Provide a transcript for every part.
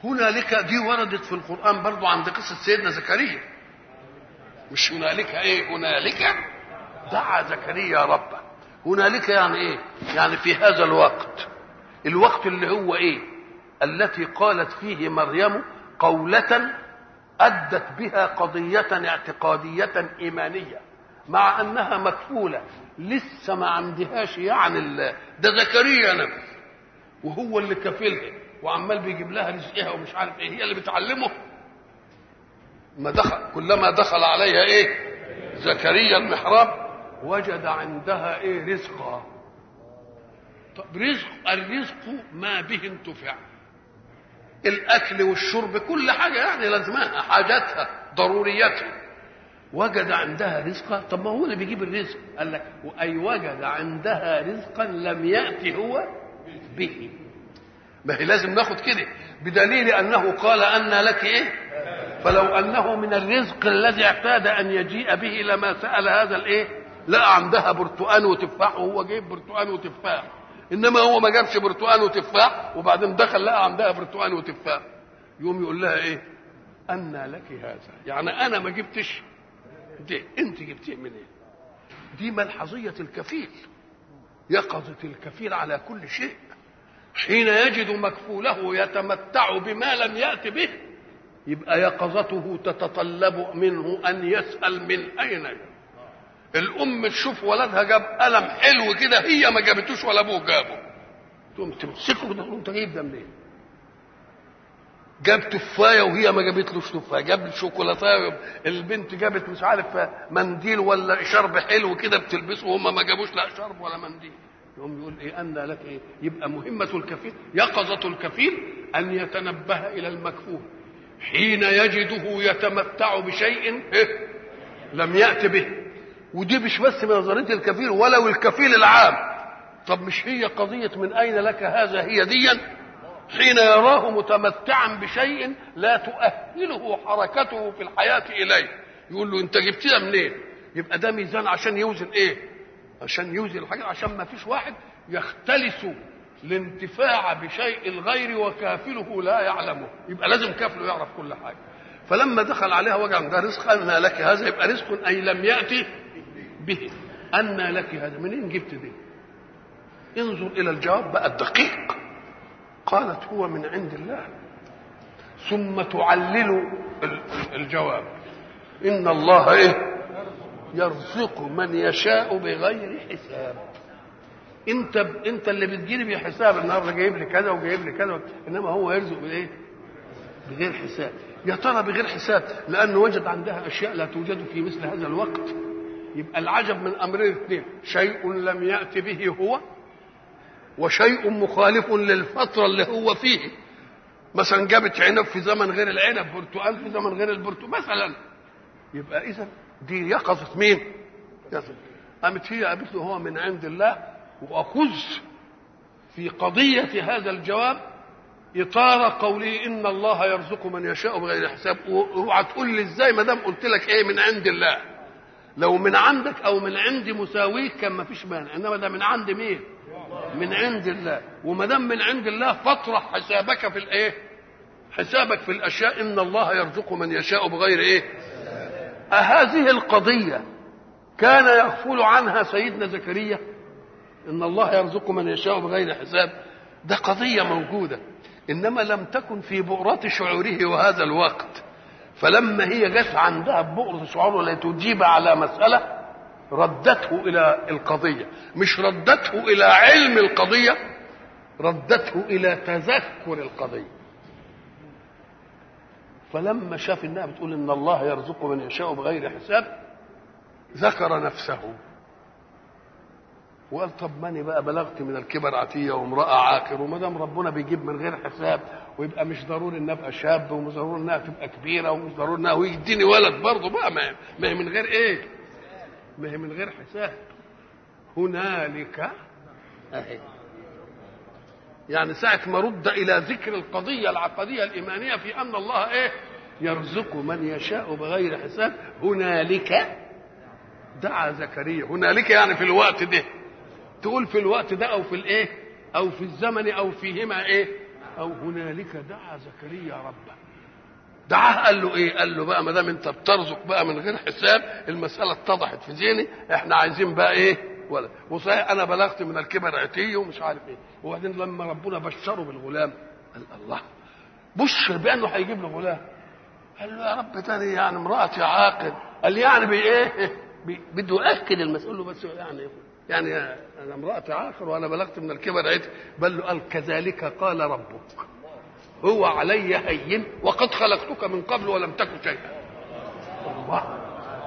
هنالك دي وردت في القرآن برضو عند قصة سيدنا زكريا مش هنالك ايه هنالك دعا زكريا ربه هنالك يعني ايه يعني في هذا الوقت الوقت اللي هو ايه التي قالت فيه مريم قولة أدت بها قضية اعتقادية إيمانية مع أنها مكفولة لسه ما عندهاش يعني ال... ده زكريا نبي وهو اللي كفلها وعمال بيجيب لها رزقها ومش عارف ايه هي اللي بتعلمه ما دخل كلما دخل عليها ايه زكريا المحراب وجد عندها ايه رزقا طب رزق الرزق ما به انتفع الاكل والشرب كل حاجه يعني لازمها حاجاتها ضرورياتها وجد عندها رزقا طب ما هو اللي بيجيب الرزق قال لك اي وجد عندها رزقا لم ياتي هو به ما هي لازم ناخد كده بدليل انه قال ان لك ايه فلو انه من الرزق الذي اعتاد ان يجيء به لما سال هذا الايه لقى عندها برتقان وتفاح وهو جايب برتقان وتفاح انما هو ما جابش برتقان وتفاح وبعدين دخل لقى عندها برتقان وتفاح يقوم يقول لها ايه ان لك هذا يعني انا ما جبتش دي انت جبتيه منين إيه؟ دي ملحظيه الكفيل يقظه الكفيل على كل شيء حين يجد مكفوله يتمتع بما لم يات به يبقى يقظته تتطلب منه ان يسال من اين الام تشوف ولدها جاب قلم حلو كده هي ما جابتوش ولا ابوه جابه تقوم تمسكه كده انت جايب ده منين جاب تفايه وهي ما جابتلوش تفايه جاب شوكولاته البنت جابت مش عارف منديل ولا شرب حلو كده بتلبسه وهم ما جابوش لا شرب ولا منديل يقوم يقول ايه ان لك ايه يبقى مهمه الكفيل يقظه الكفيل ان يتنبه الى المكفول حين يجده يتمتع بشيء إيه؟ لم يات به ودي مش بس من نظريه الكفيل ولو الكفيل العام طب مش هي قضيه من اين لك هذا هي ديا حين يراه متمتعا بشيء لا تؤهله حركته في الحياه اليه يقول له انت جبتها منين يبقى ده ميزان عشان يوزن ايه عشان يوزن الحاجه عشان ما فيش واحد يختلس الانتفاع بشيء الغير وكافله لا يعلمه يبقى لازم كافله يعرف كل حاجه فلما دخل عليها وجع ده رزق أن لك هذا يبقى رزق أي لم يأتي به أن لك هذا منين جبت دي انظر إلى الجواب بقى الدقيق قالت هو من عند الله ثم تعلل الجواب إن الله إيه يرزق من يشاء بغير حساب انت ب... انت اللي بتجيلي بحساب النهارده جايب لي كذا وجايب لي كذا انما هو يرزق بايه؟ بغير حساب يا ترى بغير حساب لانه وجد عندها اشياء لا توجد في مثل هذا الوقت يبقى العجب من امرين اثنين شيء لم يات به هو وشيء مخالف للفتره اللي هو فيه مثلا جابت عنب في زمن غير العنب برتقال في زمن غير البرتقال مثلا يبقى اذا دي يقظه مين؟ قامت هي قالت له هو من عند الله وأخذ في قضية هذا الجواب إطار قوله إن الله يرزق من يشاء بغير حساب اوعى تقول لي إزاي ما دام قلت لك إيه من عند الله لو من عندك أو من عند مساويك كان ما فيش مانع إنما ده من عند مين؟ من عند الله وما دام من عند الله فاطرح حسابك في الإيه؟ حسابك في الأشياء إن الله يرزق من يشاء بغير إيه؟ أهذه القضية كان يغفل عنها سيدنا زكريا ان الله يرزق من يشاء بغير حساب ده قضيه موجوده انما لم تكن في بؤرة شعوره وهذا الوقت فلما هي جت عندها بؤرة شعوره لتجيب على مسألة ردته إلى القضية مش ردته إلى علم القضية ردته إلى تذكر القضية فلما شاف انها بتقول ان الله يرزق من يشاء بغير حساب ذكر نفسه وقال طب ماني بقى بلغت من الكبر عتيه وامراه عاقر وما دام ربنا بيجيب من غير حساب ويبقى مش ضروري ان ابقى شاب ومش ضروري انها تبقى كبيره ومش ضروري انها ويديني ولد برضه بقى ما ما هي من غير ايه؟ ما هي من غير حساب هنالك اهي يعني ساعة ما رد إلى ذكر القضية العقدية الإيمانية في أن الله إيه؟ يرزق من يشاء بغير حساب هنالك دعا زكريا هنالك يعني في الوقت ده تقول في الوقت ده او في الايه او في الزمن او فيهما ايه او هنالك دعا زكريا ربه دعاه قال له ايه قال له بقى ما دام انت بترزق بقى من غير حساب المساله اتضحت في ذهني احنا عايزين بقى ايه ولا وصحيح انا بلغت من الكبر عتي ومش عارف ايه وبعدين لما ربنا بشره بالغلام قال الله بشر بانه هيجيب له غلام قال له يا رب تاني يعني امرأتي عاقل قال يعني بايه بده ياكد المسؤول له بس يعني يعني انا امرأتي عاقل وانا بلغت من الكبر عتي بل له قال كذلك قال ربك هو علي هين وقد خلقتك من قبل ولم تكن شيئا الله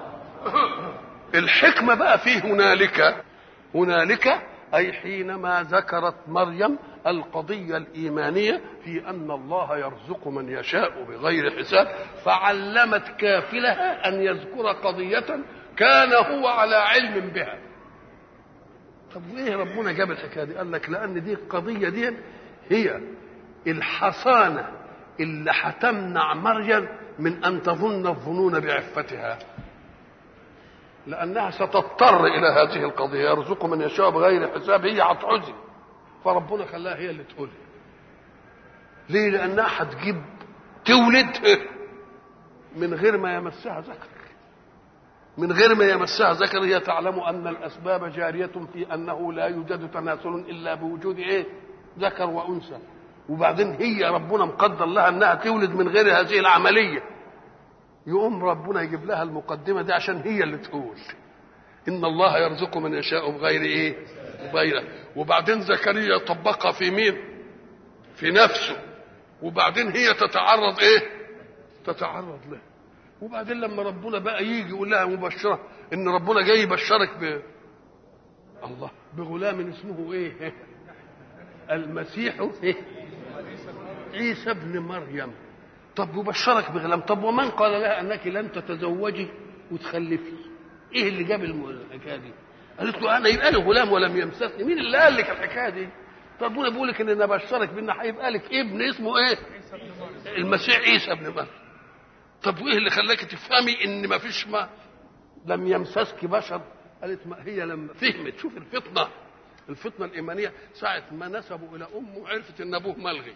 الحكمة بقى في هنالك هنالك أي حينما ذكرت مريم القضية الإيمانية في أن الله يرزق من يشاء بغير حساب فعلمت كافلها أن يذكر قضية كان هو على علم بها طب وإيه ربنا جاب الحكاية دي قال لك لأن دي القضية دي هي الحصانة اللي هتمنع مريم من أن تظن الظنون بعفتها لأنها ستضطر إلى هذه القضية يرزق من يشاء بغير حساب هي هتعزي فربنا خلاها هي اللي تقول ليه لأنها هتجيب تولد من غير ما يمسها ذكر من غير ما يمسها ذكر هي تعلم أن الأسباب جارية في أنه لا يوجد تناسل إلا بوجود إيه ذكر وأنثى وبعدين هي ربنا مقدر لها انها تولد من غير هذه العمليه يقوم ربنا يجيب لها المقدمه دي عشان هي اللي تقول ان الله يرزق من يشاء بغير ايه بغير وبعدين زكريا طبقها في مين في نفسه وبعدين هي تتعرض ايه تتعرض له وبعدين لما ربنا بقى يجي يقول لها مبشره ان ربنا جاي يبشرك ب الله بغلام اسمه ايه المسيح إيه؟ عيسى ابن مريم طب يبشرك بغلام طب ومن قال لها انك لن تتزوجي وتخلفي ايه اللي جاب الحكايه دي قالت له انا يبقى لي غلام ولم يمسسني مين اللي قال لك الحكايه دي طب ابونا بيقول لك ان انا بشرك بان هيبقى لك ابن اسمه ايه المسيح عيسى ابن مريم طب وايه اللي خلاك تفهمي ان ما فيش ما لم يمسسك بشر قالت ما هي لما فهمت شوف الفطنه الفطنه الايمانيه ساعه ما نسبوا الى امه عرفت ان ابوه ملغي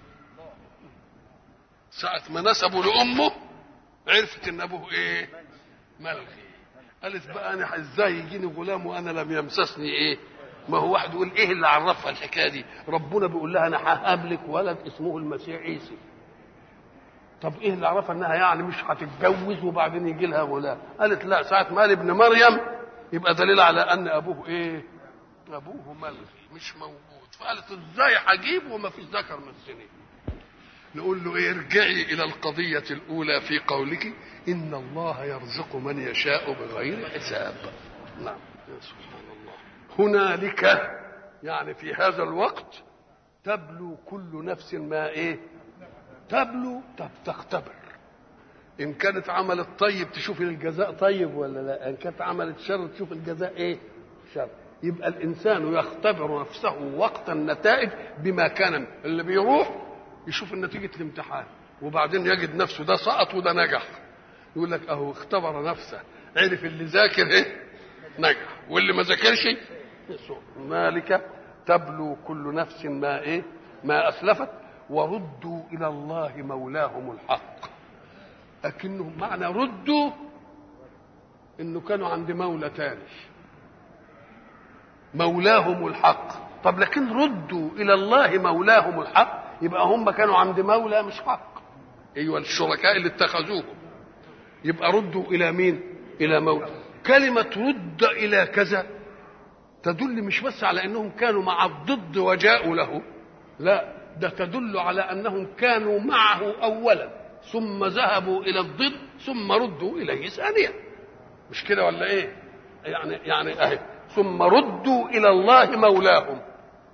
ساعة ما نسبوا لأمه عرفت إن أبوه إيه؟ ملغي. قالت بقى أنا إزاي يجيني غلام وأنا لم يمسسني إيه؟ ما هو واحد يقول إيه اللي عرفها الحكاية دي؟ ربنا بيقول لها أنا ههب لك ولد اسمه المسيح عيسى. طب إيه اللي عرفها إنها يعني مش هتتجوز وبعدين يجي لها غلام؟ قالت لا ساعة ما قال ابن مريم يبقى دليل على أن أبوه إيه؟ أبوه ملغي مش موجود. فقالت إزاي هجيب وما فيش ذكر من السنين؟ نقول له ايه ارجعي الى القضية الاولى في قولك ان الله يرزق من يشاء بغير حساب نعم يا سبحان الله هنالك يعني في هذا الوقت تبلو كل نفس ما ايه تبلو تختبر ان كانت عملت طيب تشوف الجزاء طيب ولا لا ان كانت عملت شر تشوف الجزاء ايه شر يبقى الانسان يختبر نفسه وقت النتائج بما كان اللي بيروح يشوف نتيجة الامتحان وبعدين يجد نفسه ده سقط وده نجح يقول لك اهو اختبر نفسه عرف اللي ذاكر ايه نجح واللي ما ذاكرش مالك تبلو كل نفس ما ايه ما اسلفت وردوا الى الله مولاهم الحق لكنهم معنى ردوا انه كانوا عند مولى تاني مولاهم الحق طب لكن ردوا الى الله مولاهم الحق يبقى هم كانوا عند مولى مش حق ايوه الشركاء اللي اتخذوهم يبقى ردوا الى مين الى مولى كلمه رد الى كذا تدل مش بس على انهم كانوا مع الضد وجاءوا له لا ده تدل على انهم كانوا معه اولا ثم ذهبوا الى الضد ثم ردوا اليه ثانيا مش كده ولا ايه يعني يعني اهي ثم ردوا الى الله مولاهم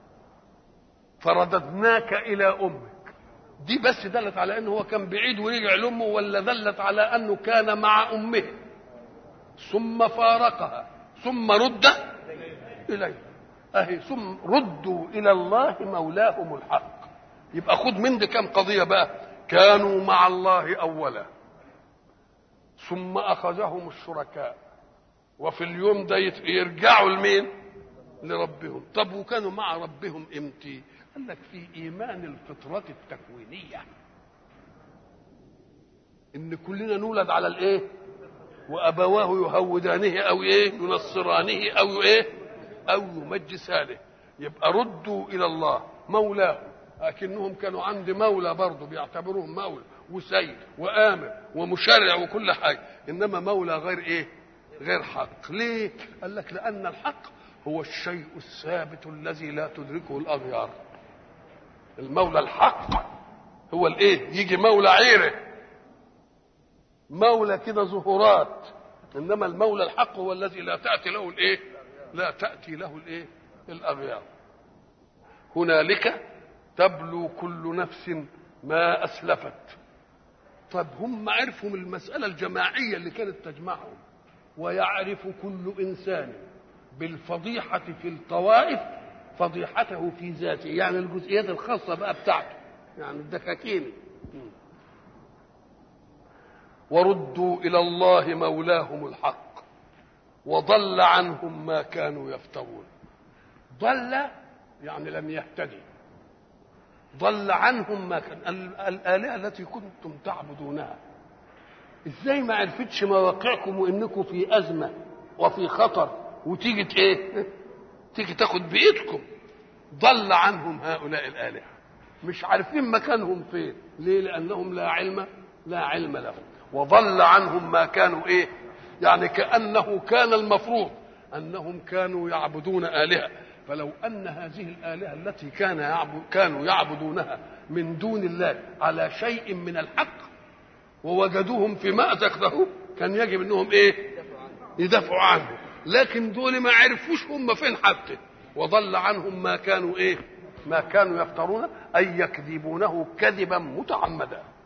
فرددناك الى امك دي بس دلت على انه هو كان بعيد ورجع لامه ولا دلت على انه كان مع امه ثم فارقها ثم رد اليه اهي ثم ردوا الى الله مولاهم الحق يبقى خد من دي كم قضيه بقى كانوا مع الله اولا ثم اخذهم الشركاء وفي اليوم ده يرجعوا لمين لربهم طب وكانوا مع ربهم امتى قال لك في ايمان الفطره التكوينيه ان كلنا نولد على الايه وابواه يهودانه او ايه ينصرانه او ايه او يمجسانه يبقى ردوا الى الله مولاه لكنهم كانوا عند مولى برضه بيعتبروهم مولى وسيد وامر ومشرع وكل حاجه انما مولى غير ايه غير حق ليه قال لك لان الحق هو الشيء الثابت الذي لا تدركه الاغيار المولى الحق هو الايه يجي مولى عيره مولى كده ظهورات انما المولى الحق هو الذي لا تاتي له الايه لا تاتي له الايه الاغيار هنالك تبلو كل نفس ما اسلفت طب هم عرفوا من المساله الجماعيه اللي كانت تجمعهم ويعرف كل انسان بالفضيحه في الطوائف فضيحته في ذاته يعني الجزئيات الخاصه بقى بتاعته يعني الدكاكين وردوا الى الله مولاهم الحق وضل عنهم ما كانوا يفترون ضل يعني لم يهتدي ضل عنهم ما كان الآلهة التي كنتم تعبدونها ازاي ما عرفتش مواقعكم وانكم في أزمة وفي خطر وتيجي ايه تيجي تاخد بإيدكم ضل عنهم هؤلاء الآلهة مش عارفين مكانهم فين ليه لأنهم لا علم لا علم لهم وضل عنهم ما كانوا ايه يعني كأنه كان المفروض أنهم كانوا يعبدون آلهة فلو ان هذه الالهه التي كان يعبد كانوا يعبدونها من دون الله على شيء من الحق ووجدوهم في مأزق له كان يجب انهم ايه يدافعوا عنه لكن دول ما عرفوش هم فين حتى وضل عنهم ما كانوا ايه ما كانوا يفترون اي يكذبونه كذبا متعمدا